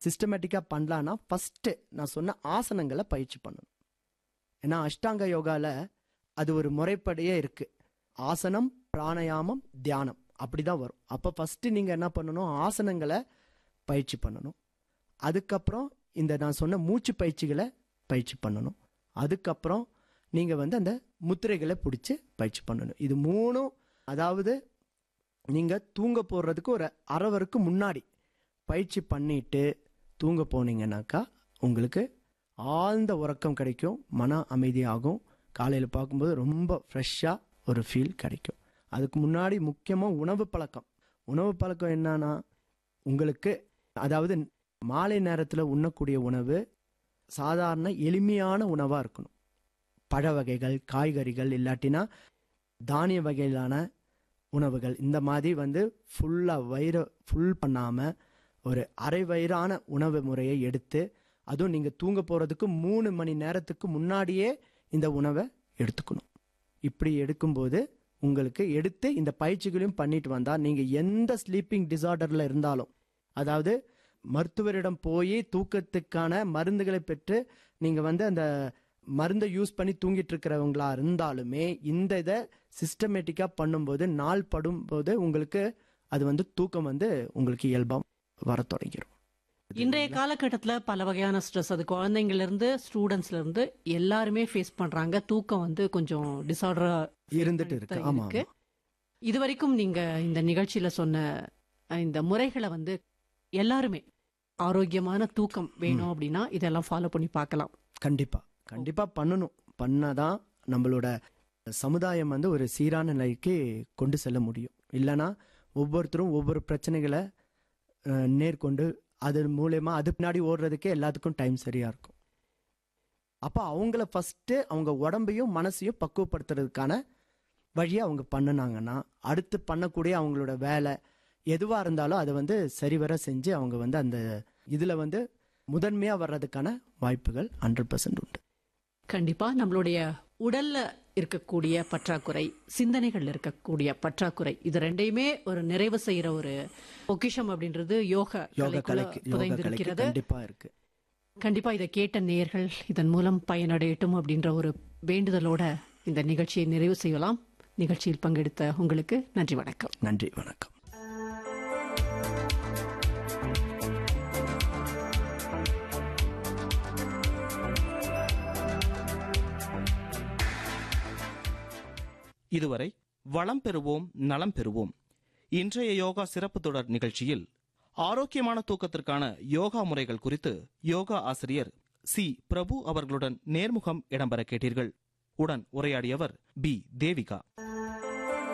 சிஸ்டமேட்டிக்காக பண்ணலான்னா ஃபஸ்ட்டு நான் சொன்ன ஆசனங்களை பயிற்சி பண்ணணும் ஏன்னா அஷ்டாங்க யோகாவில் அது ஒரு முறைப்படியே இருக்குது ஆசனம் பிராணாயாமம் தியானம் அப்படி தான் வரும் அப்போ ஃபஸ்ட்டு நீங்கள் என்ன பண்ணணும் ஆசனங்களை பயிற்சி பண்ணணும் அதுக்கப்புறம் இந்த நான் சொன்ன மூச்சு பயிற்சிகளை பயிற்சி பண்ணணும் அதுக்கப்புறம் நீங்கள் வந்து அந்த முத்திரைகளை பிடிச்சி பயிற்சி பண்ணணும் இது மூணும் அதாவது நீங்கள் தூங்க போடுறதுக்கு ஒரு அரவருக்கு முன்னாடி பயிற்சி பண்ணிட்டு தூங்க போனீங்கன்னாக்கா உங்களுக்கு ஆழ்ந்த உறக்கம் கிடைக்கும் மன அமைதியாகும் காலையில் பார்க்கும்போது ரொம்ப ஃப்ரெஷ்ஷாக ஒரு ஃபீல் கிடைக்கும் அதுக்கு முன்னாடி முக்கியமாக உணவு பழக்கம் உணவு பழக்கம் என்னன்னா உங்களுக்கு அதாவது மாலை நேரத்தில் உண்ணக்கூடிய உணவு சாதாரண எளிமையான உணவாக இருக்கணும் பழ வகைகள் காய்கறிகள் இல்லாட்டினா தானிய வகையிலான உணவுகள் இந்த மாதிரி வந்து ஃபுல்லாக வயிறு ஃபுல் பண்ணாமல் ஒரு அரை வயிறான உணவு முறையை எடுத்து அதுவும் நீங்கள் தூங்க போகிறதுக்கு மூணு மணி நேரத்துக்கு முன்னாடியே இந்த உணவை எடுத்துக்கணும் இப்படி எடுக்கும்போது உங்களுக்கு எடுத்து இந்த பயிற்சிகளையும் பண்ணிட்டு வந்தால் நீங்கள் எந்த ஸ்லீப்பிங் டிசார்டரில் இருந்தாலும் அதாவது மருத்துவரிடம் போய் தூக்கத்துக்கான மருந்துகளை பெற்று நீங்கள் வந்து அந்த மருந்தை யூஸ் பண்ணி தூங்கிட்டு இருக்கிறவங்களா இருந்தாலுமே இந்த இதை சிஸ்டமேட்டிக்காக பண்ணும்போது நாள் படும்போது உங்களுக்கு அது வந்து தூக்கம் வந்து உங்களுக்கு இயல்பாக வர தொடங்கிடும் இன்றைய காலகட்டத்துல பல வகையான ஸ்ட்ரெஸ் அது குழந்தைங்கள்ல இருந்து ஸ்டூடெண்ட்ஸ்ல இருந்து எல்லாருமே ஃபேஸ் பண்றாங்க தூக்கம் வந்து கொஞ்சம் டிசார்டரா இருந்துட்டு இருக்கு ஆமா இருக்கு இது வரைக்கும் நீங்க இந்த நிகழ்ச்சியில சொன்ன அஹ், இந்த முறைகளை வந்து எல்லாருமே ஆரோக்கியமான தூக்கம் வேணும் அப்படின்னா இதெல்லாம் ஃபாலோ பண்ணி பார்க்கலாம் கண்டிப்பா கண்டிப்பா பண்ணணும் பண்ணாதான் நம்மளோட சமுதாயம் வந்து ஒரு சீரான நிலைக்கு கொண்டு செல்ல முடியும் இல்லைன்னா ஒவ்வொருத்தரும் ஒவ்வொரு பிரச்சனைகளை அஹ், நேர்கொண்டு அது மூலயமா அது பின்னாடி ஓடுறதுக்கே எல்லாத்துக்கும் டைம் சரியா இருக்கும் அப்போ அவங்கள ஃபஸ்ட்டு அவங்க உடம்பையும் மனசையும் பக்குவப்படுத்துறதுக்கான வழியை அவங்க பண்ணுனாங்கன்னா அடுத்து பண்ணக்கூடிய அவங்களோட வேலை எதுவாக இருந்தாலும் அதை வந்து சரிவர செஞ்சு அவங்க வந்து அந்த இதில் வந்து முதன்மையாக வர்றதுக்கான வாய்ப்புகள் ஹண்ட்ரட் பர்சன்ட் உண்டு கண்டிப்பா நம்மளுடைய உடல்ல இருக்கக்கூடிய பற்றாக்குறை சிந்தனைகள் இருக்கக்கூடிய பற்றாக்குறை இது ரெண்டையுமே ஒரு நிறைவு செய்யற ஒரு பொக்கிஷம் அப்படின்றது யோக யோகா கலைக்குள்ள கலைக்கு யோகா கலைக்கு புதைந்திருக்கிறது கண்டிப்பாக இருக்கு கண்டிப்பா இதை கேட்ட நேயர்கள் இதன் மூலம் பயனடையட்டும் அப்படின்ற ஒரு வேண்டுதலோட இந்த நிகழ்ச்சியை நிறைவு செய்யலாம் நிகழ்ச்சியில் பங்கெடுத்த உங்களுக்கு நன்றி வணக்கம் நன்றி வணக்கம் இதுவரை வளம் பெறுவோம் நலம் பெறுவோம் இன்றைய யோகா சிறப்பு தொடர் நிகழ்ச்சியில் ஆரோக்கியமான தூக்கத்திற்கான யோகா முறைகள் குறித்து யோகா ஆசிரியர் சி பிரபு அவர்களுடன் நேர்முகம் இடம்பெற கேட்டீர்கள் உடன் உரையாடியவர் பி தேவிகா